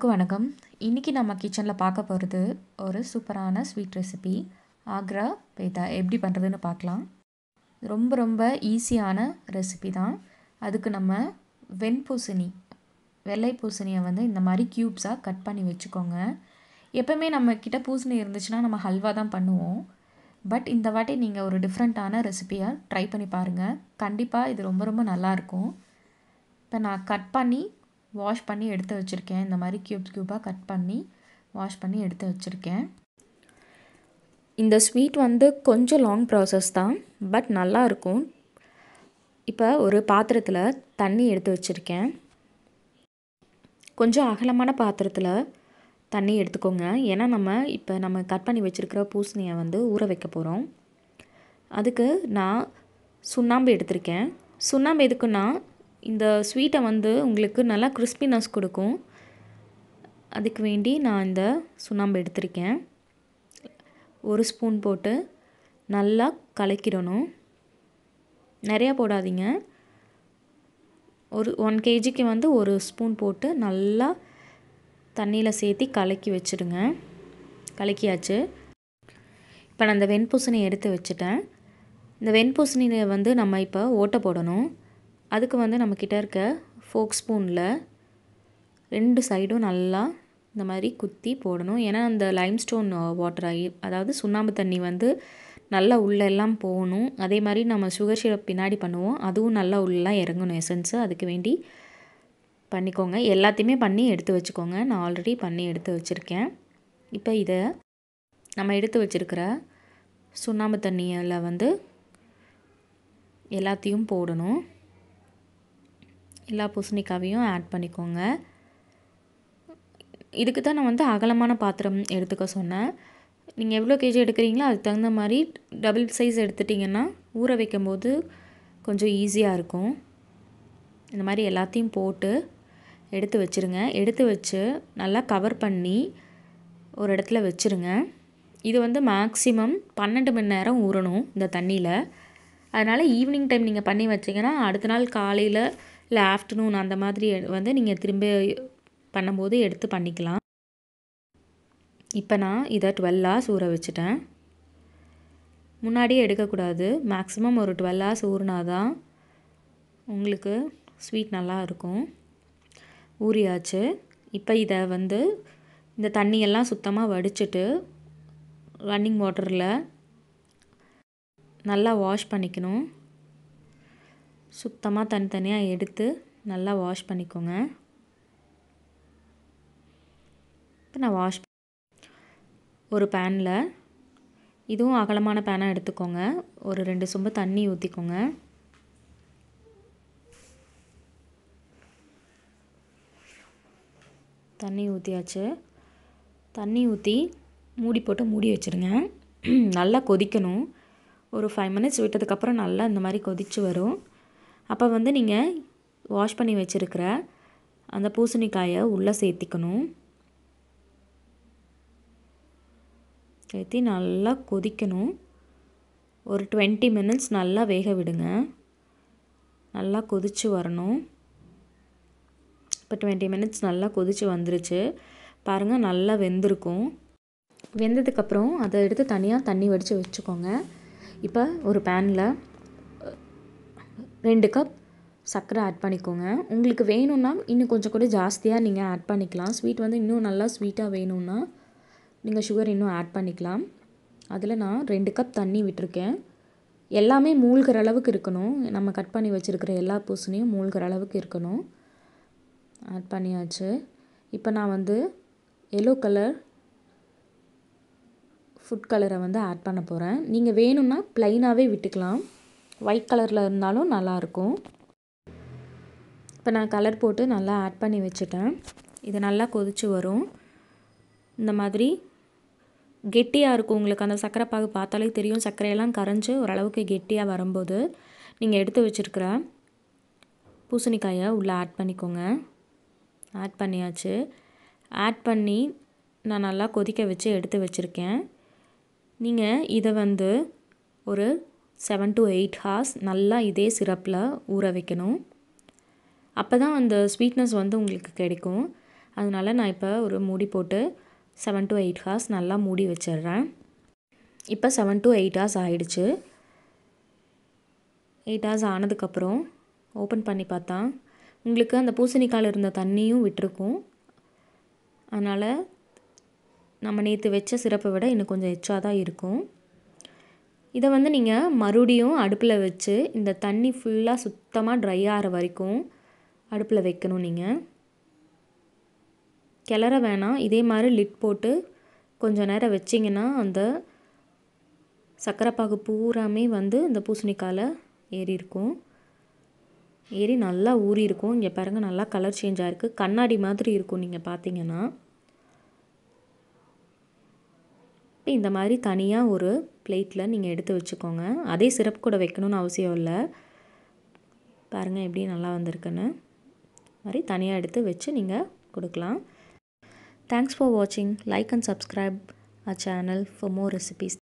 எல்லாருக்கும் வணக்கம் இன்றைக்கி நம்ம கிச்சனில் பார்க்க போகிறது ஒரு சூப்பரான ஸ்வீட் ரெசிபி ஆக்ரா பேத்தா எப்படி பண்ணுறதுன்னு பார்க்கலாம் ரொம்ப ரொம்ப ஈஸியான ரெசிபி தான் அதுக்கு நம்ம வெண்பூசணி வெள்ளை பூசணியை வந்து இந்த மாதிரி க்யூப்ஸாக கட் பண்ணி வச்சுக்கோங்க எப்போவுமே நம்ம கிட்ட பூசணி இருந்துச்சுன்னா நம்ம ஹல்வா தான் பண்ணுவோம் பட் இந்த வாட்டி நீங்கள் ஒரு டிஃப்ரெண்ட்டான ரெசிபியாக ட்ரை பண்ணி பாருங்கள் கண்டிப்பாக இது ரொம்ப ரொம்ப நல்லாயிருக்கும் இப்போ நான் கட் பண்ணி வாஷ் பண்ணி எடுத்து வச்சுருக்கேன் இந்த மாதிரி க்யூப் க்யூபாக கட் பண்ணி வாஷ் பண்ணி எடுத்து வச்சுருக்கேன் இந்த ஸ்வீட் வந்து கொஞ்சம் லாங் ப்ராசஸ் தான் பட் நல்லா இருக்கும் இப்போ ஒரு பாத்திரத்தில் தண்ணி எடுத்து வச்சுருக்கேன் கொஞ்சம் அகலமான பாத்திரத்தில் தண்ணி எடுத்துக்கோங்க ஏன்னா நம்ம இப்போ நம்ம கட் பண்ணி வச்சுருக்கிற பூசணியை வந்து ஊற வைக்க போகிறோம் அதுக்கு நான் சுண்ணாம்பு எடுத்திருக்கேன் சுண்ணாம்பு எதுக்குன்னா இந்த ஸ்வீட்டை வந்து உங்களுக்கு நல்லா கிறிஸ்பினஸ் கொடுக்கும் அதுக்கு வேண்டி நான் இந்த சுண்ணாம்பு எடுத்திருக்கேன் ஒரு ஸ்பூன் போட்டு நல்லா கலக்கிடணும் நிறையா போடாதீங்க ஒரு ஒன் கேஜிக்கு வந்து ஒரு ஸ்பூன் போட்டு நல்லா தண்ணியில் சேர்த்தி கலக்கி வச்சுடுங்க கலக்கியாச்சு இப்போ நான் இந்த வெண்பூசணி எடுத்து வச்சுட்டேன் இந்த வெண்பூசணியை வந்து நம்ம இப்போ ஓட்ட போடணும் அதுக்கு வந்து நம்மக்கிட்ட இருக்க ஃபோக் ஸ்பூனில் ரெண்டு சைடும் நல்லா இந்த மாதிரி குத்தி போடணும் ஏன்னா அந்த லைம்ஸ்டோன் வாட்டர் ஆகி அதாவது சுண்ணாம்பு தண்ணி வந்து நல்லா உள்ளெல்லாம் போகணும் அதே மாதிரி நம்ம சுகர் சிரப் பின்னாடி பண்ணுவோம் அதுவும் நல்லா உள்ளெலாம் இறங்கணும் எசன்ஸு அதுக்கு வேண்டி பண்ணிக்கோங்க எல்லாத்தையுமே பண்ணி எடுத்து வச்சுக்கோங்க நான் ஆல்ரெடி பண்ணி எடுத்து வச்சுருக்கேன் இப்போ இதை நம்ம எடுத்து வச்சுருக்கிற சுண்ணாம்பு தண்ணியில் வந்து எல்லாத்தையும் போடணும் எல்லா பூசணிக்காவையும் ஆட் பண்ணிக்கோங்க இதுக்கு தான் நான் வந்து அகலமான பாத்திரம் எடுத்துக்க சொன்னேன் நீங்கள் எவ்வளோ கேஜி எடுக்கிறீங்களோ அதுக்கு தகுந்த மாதிரி டபுள் சைஸ் எடுத்துட்டிங்கன்னா ஊற வைக்கும்போது கொஞ்சம் ஈஸியாக இருக்கும் இந்த மாதிரி எல்லாத்தையும் போட்டு எடுத்து வச்சுருங்க எடுத்து வச்சு நல்லா கவர் பண்ணி ஒரு இடத்துல வச்சுருங்க இது வந்து மேக்ஸிமம் பன்னெண்டு மணி நேரம் ஊறணும் இந்த தண்ணியில் அதனால் ஈவினிங் டைம் நீங்கள் பண்ணி வச்சிங்கன்னா அடுத்த நாள் காலையில் இல்லை ஆஃப்டர்நூன் அந்த மாதிரி வந்து நீங்கள் திரும்ப பண்ணும்போது எடுத்து பண்ணிக்கலாம் இப்போ நான் இதை டுவெல் ஹவர்ஸ் ஊற வச்சுட்டேன் முன்னாடியே எடுக்கக்கூடாது மேக்ஸிமம் ஒரு டுவெல் ஹவர்ஸ் ஊறினா தான் உங்களுக்கு ஸ்வீட் நல்லா இருக்கும் ஊறியாச்சு இப்போ இதை வந்து இந்த தண்ணியெல்லாம் சுத்தமாக வடிச்சிட்டு ரன்னிங் வாட்டரில் நல்லா வாஷ் பண்ணிக்கணும் சுத்தமாக தனித்தனியாக எடுத்து நல்லா வாஷ் பண்ணிக்கோங்க இப்போ நான் வாஷ் ஒரு பேனில் இதுவும் அகலமான பேனாக எடுத்துக்கோங்க ஒரு ரெண்டு சொம்பு தண்ணி ஊற்றிக்கோங்க தண்ணி ஊற்றியாச்சு தண்ணி ஊற்றி மூடி போட்டு மூடி வச்சுருங்க நல்லா கொதிக்கணும் ஒரு ஃபைவ் மினிட்ஸ் விட்டதுக்கப்புறம் நல்லா இந்த மாதிரி கொதித்து வரும் அப்போ வந்து நீங்கள் வாஷ் பண்ணி வச்சுருக்கிற அந்த பூசணிக்காயை உள்ளே சேர்த்திக்கணும் சேர்த்தி நல்லா கொதிக்கணும் ஒரு டுவெண்ட்டி மினிட்ஸ் நல்லா வேக விடுங்க நல்லா கொதித்து வரணும் இப்போ டுவெண்ட்டி மினிட்ஸ் நல்லா கொதித்து வந்துருச்சு பாருங்கள் நல்லா வெந்திருக்கும் வெந்ததுக்கப்புறம் அதை எடுத்து தனியாக தண்ணி வடித்து வச்சுக்கோங்க இப்போ ஒரு பேனில் ரெண்டு கப் சர்க்கரை ஆட் பண்ணிக்கோங்க உங்களுக்கு வேணும்னா இன்னும் கொஞ்சம் கூட ஜாஸ்தியாக நீங்கள் ஆட் பண்ணிக்கலாம் ஸ்வீட் வந்து இன்னும் நல்லா ஸ்வீட்டாக வேணும்னா நீங்கள் சுகர் இன்னும் ஆட் பண்ணிக்கலாம் அதில் நான் ரெண்டு கப் தண்ணி விட்டுருக்கேன் எல்லாமே மூழ்கிற அளவுக்கு இருக்கணும் நம்ம கட் பண்ணி வச்சுருக்கிற எல்லா பூசணியும் மூழ்கிற அளவுக்கு இருக்கணும் ஆட் பண்ணியாச்சு இப்போ நான் வந்து எல்லோ கலர் ஃபுட் கலரை வந்து ஆட் பண்ண போகிறேன் நீங்கள் வேணும்னா ப்ளைனாகவே விட்டுக்கலாம் ஒயிட் கலரில் இருந்தாலும் நல்லாயிருக்கும் இப்போ நான் கலர் போட்டு நல்லா ஆட் பண்ணி வச்சுட்டேன் இது நல்லா கொதித்து வரும் இந்த மாதிரி கெட்டியாக இருக்கும் உங்களுக்கு அந்த சர்க்கரை பாகு பார்த்தாலே தெரியும் சர்க்கரையெல்லாம் கரைஞ்சி ஓரளவுக்கு கெட்டியாக வரும்போது நீங்கள் எடுத்து வச்சுருக்கிற பூசணிக்காயை உள்ளே ஆட் பண்ணிக்கோங்க ஆட் பண்ணியாச்சு ஆட் பண்ணி நான் நல்லா கொதிக்க வச்சு எடுத்து வச்சுருக்கேன் நீங்கள் இதை வந்து ஒரு செவன் டு எயிட் ஹார்ஸ் நல்லா இதே சிரப்பில் ஊற வைக்கணும் அப்போ தான் அந்த ஸ்வீட்னஸ் வந்து உங்களுக்கு கிடைக்கும் அதனால் நான் இப்போ ஒரு மூடி போட்டு செவன் டு எயிட் ஹார்ஸ் நல்லா மூடி வச்சிடுறேன் இப்போ செவன் டு எயிட் ஹார்ஸ் ஆகிடுச்சு எயிட் ஹார்ஸ் ஆனதுக்கப்புறம் ஓப்பன் பண்ணி பார்த்தா உங்களுக்கு அந்த பூசணிக்காயில் இருந்த தண்ணியும் விட்டுருக்கும் அதனால் நம்ம நேற்று வச்ச சிறப்பை விட இன்னும் கொஞ்சம் எச்சா தான் இருக்கும் இதை வந்து நீங்கள் மறுபடியும் அடுப்பில் வச்சு இந்த தண்ணி ஃபுல்லாக சுத்தமாக ட்ரை ஆகிற வரைக்கும் அடுப்பில் வைக்கணும் நீங்கள் கிளற வேணாம் இதே மாதிரி லிட் போட்டு கொஞ்சம் நேரம் வச்சிங்கன்னா அந்த சர்க்கரைப்பாகு பூராமே வந்து இந்த பூசணிக்காயில் ஏறி இருக்கும் ஏறி நல்லா ஊறி இருக்கும் இங்கே பாருங்கள் நல்லா கலர் சேஞ்ச் ஆகிருக்கு கண்ணாடி மாதிரி இருக்கும் நீங்கள் பார்த்தீங்கன்னா இந்த மாதிரி தனியாக ஒரு பிளேட்டில் நீங்கள் எடுத்து வச்சுக்கோங்க அதே சிரப் கூட வைக்கணும்னு அவசியம் இல்லை பாருங்கள் எப்படி நல்லா வந்திருக்குன்னு மாதிரி தனியாக எடுத்து வச்சு நீங்கள் கொடுக்கலாம் தேங்க்ஸ் ஃபார் வாட்சிங் like and subscribe a channel for more recipes